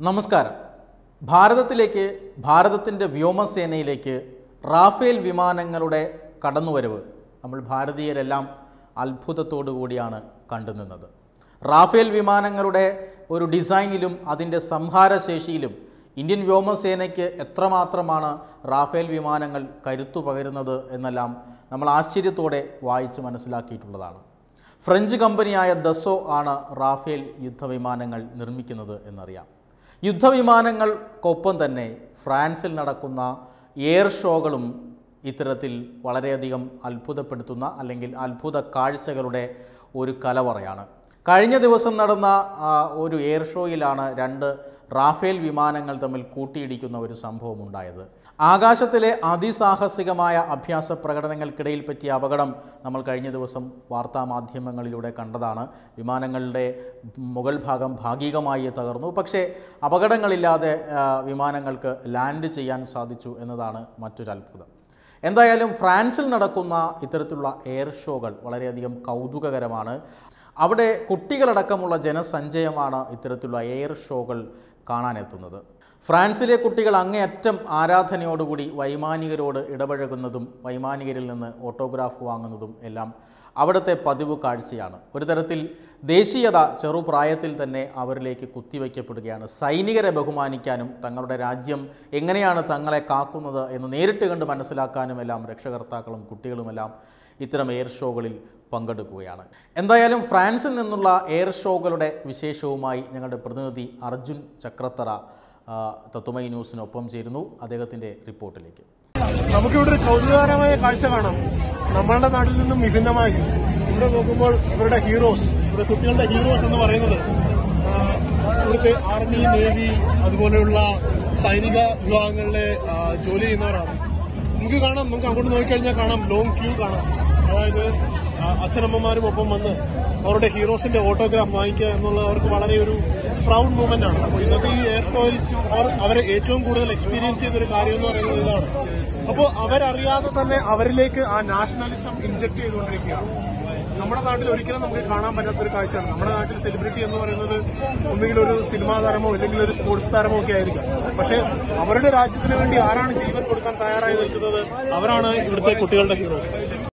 നമസ്കാരം ഭാരതത്തിലേക്ക് ഭാരതത്തിൻ്റെ വ്യോമസേനയിലേക്ക് റാഫേൽ വിമാനങ്ങളുടെ കടന്നുവരവ് നമ്മൾ ഭാരതീയരെല്ലാം അത്ഭുതത്തോടു കൂടിയാണ് കണ്ടുനിന്നത് റാഫേൽ വിമാനങ്ങളുടെ ഒരു ഡിസൈനിലും അതിൻ്റെ സംഹാരശേഷിയിലും ഇന്ത്യൻ വ്യോമസേനയ്ക്ക് എത്രമാത്രമാണ് റാഫേൽ വിമാനങ്ങൾ കരുത്തു പകരുന്നത് എന്നെല്ലാം നമ്മൾ ആശ്ചര്യത്തോടെ വായിച്ച് മനസ്സിലാക്കിയിട്ടുള്ളതാണ് ഫ്രഞ്ച് കമ്പനിയായ ദസോ ആണ് റാഫേൽ യുദ്ധവിമാനങ്ങൾ നിർമ്മിക്കുന്നത് എന്നറിയാം യുദ്ധവിമാനങ്ങൾക്കൊപ്പം തന്നെ ഫ്രാൻസിൽ നടക്കുന്ന എയർ ഷോകളും ഇത്തരത്തിൽ വളരെയധികം അത്ഭുതപ്പെടുത്തുന്ന അല്ലെങ്കിൽ അത്ഭുത കാഴ്ചകളുടെ ഒരു കലവറയാണ് കഴിഞ്ഞ ദിവസം നടന്ന ആ, ഒരു എയർ ഷോയിലാണ് രണ്ട് റാഫേൽ വിമാനങ്ങൾ തമ്മിൽ കൂട്ടിയിടിക്കുന്ന ഒരു സംഭവം ഉണ്ടായത് ആകാശത്തിലെ അതിസാഹസികമായ അഭ്യാസ പ്രകടനങ്ങൾക്കിടയിൽ പറ്റിയ അപകടം നമ്മൾ കഴിഞ്ഞ ദിവസം വാർത്താ മാധ്യമങ്ങളിലൂടെ കണ്ടതാണ് വിമാനങ്ങളുടെ മുകൾ ഭാഗം ഭാഗികമായി തകർന്നു പക്ഷേ അപകടങ്ങളില്ലാതെ ആ, വിമാനങ്ങൾക്ക് ലാൻഡ് ചെയ്യാൻ സാധിച്ചു എന്നതാണ് മറ്റൊരു അത്ഭുതം എന്തായാലും ഫ്രാൻസിൽ നടക്കുന്ന ഇത്തരത്തിലുള്ള എയർ ഷോകൾ വളരെയധികം കൗതുകകരമാണ് അവിടെ കുട്ടികളടക്കമുള്ള ജനസഞ്ചയമാണ് ഇത്തരത്തിലുള്ള എയർ ഷോകൾ കാണാനെത്തുന്നത് ഫ്രാൻസിലെ കുട്ടികൾ അങ്ങേയറ്റം ആരാധനയോടുകൂടി വൈമാനികരോട് ഇടപഴകുന്നതും വൈമാനികരിൽ നിന്ന് ഓട്ടോഗ്രാഫ് വാങ്ങുന്നതും എല്ലാം അവിടുത്തെ പതിവ് കാഴ്ചയാണ് ഒരു തരത്തിൽ ദേശീയത ചെറുപ്രായത്തിൽ തന്നെ അവരിലേക്ക് കുത്തിവയ്ക്കപ്പെടുകയാണ് സൈനികരെ ബഹുമാനിക്കാനും തങ്ങളുടെ രാജ്യം എങ്ങനെയാണ് തങ്ങളെ കാക്കുന്നത് എന്ന് നേരിട്ട് കണ്ട് മനസ്സിലാക്കാനുമെല്ലാം രക്ഷകർത്താക്കളും കുട്ടികളുമെല്ലാം ഇത്തരം എയർ ഷോകളിൽ പങ്കെടുക്കുകയാണ് എന്തായാലും ഫ്രാൻസിൽ നിന്നുള്ള എയർ ഷോകളുടെ വിശേഷവുമായി ഞങ്ങളുടെ പ്രതിനിധി അർജുൻ ചക്രത്തറ ആ, തത്വമൈ ന്യൂസിനൊപ്പം ചേരുന്നു അദ്ദേഹത്തിൻ്റെ റിപ്പോർട്ടിലേക്ക് നമുക്കിവിടെ ഒരു കൗതുകകരമായ കാഴ്ച കാണാം നമ്മളുടെ നാട്ടിൽ നിന്നും വിഭിന്നമായി ഇവിടെ നോക്കുമ്പോൾ ഇവരുടെ ഹീറോസ് ഇവിടെ കുട്ടികളുടെ ഹീറോസ് എന്ന് പറയുന്നത് ആ, ഇവിടുത്തെ ആർമി നേവി അതുപോലെയുള്ള സൈനിക വിഭാഗങ്ങളിലെ ആ, ജോലി ചെയ്യുന്നവരാണ് നമുക്ക് കാണാം നമുക്ക് അങ്ങോട്ട് നോക്കിക്കഴിഞ്ഞാൽ കാണാം ലോങ് ക്യൂ കാണാം അതായത് ആ, അച്ഛനമ്മമാരും ഒപ്പം വന്ന് അവരുടെ ഹീറോസിന്റെ ഓട്ടോഗ്രാഫ് വാങ്ങിക്കുക എന്നുള്ളത് അവർക്ക് വളരെ ഒരു പ്രൗഡ് മൂവ്മെന്റ് ആണ് അപ്പോൾ ഇന്നത്തെ ഈ എയർ ഷോയിൽ അവർ അവരെ ഏറ്റവും കൂടുതൽ എക്സ്പീരിയൻസ് ചെയ്തൊരു കാര്യം എന്ന് പറയുന്നത് ഇതാണ് അപ്പോൾ അവരറിയാതെ തന്നെ അവരിലേക്ക് ആ നാഷണലിസം ഇൻജക്ട് ചെയ്തുകൊണ്ടിരിക്കുകയാണ് നമ്മുടെ നാട്ടിൽ ഒരിക്കലും നമുക്ക് കാണാൻ പറ്റാത്ത ഒരു കാഴ്ചയാണ് നമ്മുടെ നാട്ടിൽ സെലിബ്രിറ്റി എന്ന് പറയുന്നത് ഒന്നുകിൽ ഒരു സിനിമാ താരമോ അല്ലെങ്കിൽ ഒരു സ്പോർട്സ് താരമോ ഒക്കെ ആയിരിക്കാം പക്ഷെ അവരുടെ രാജ്യത്തിന് വേണ്ടി ആരാണ് ജീവൻ കൊടുക്കാൻ തയ്യാറായി നിൽക്കുന്നത് അവരാണ് ഇവിടുത്തെ കുട്ടികളുടെ ഹീറോസ്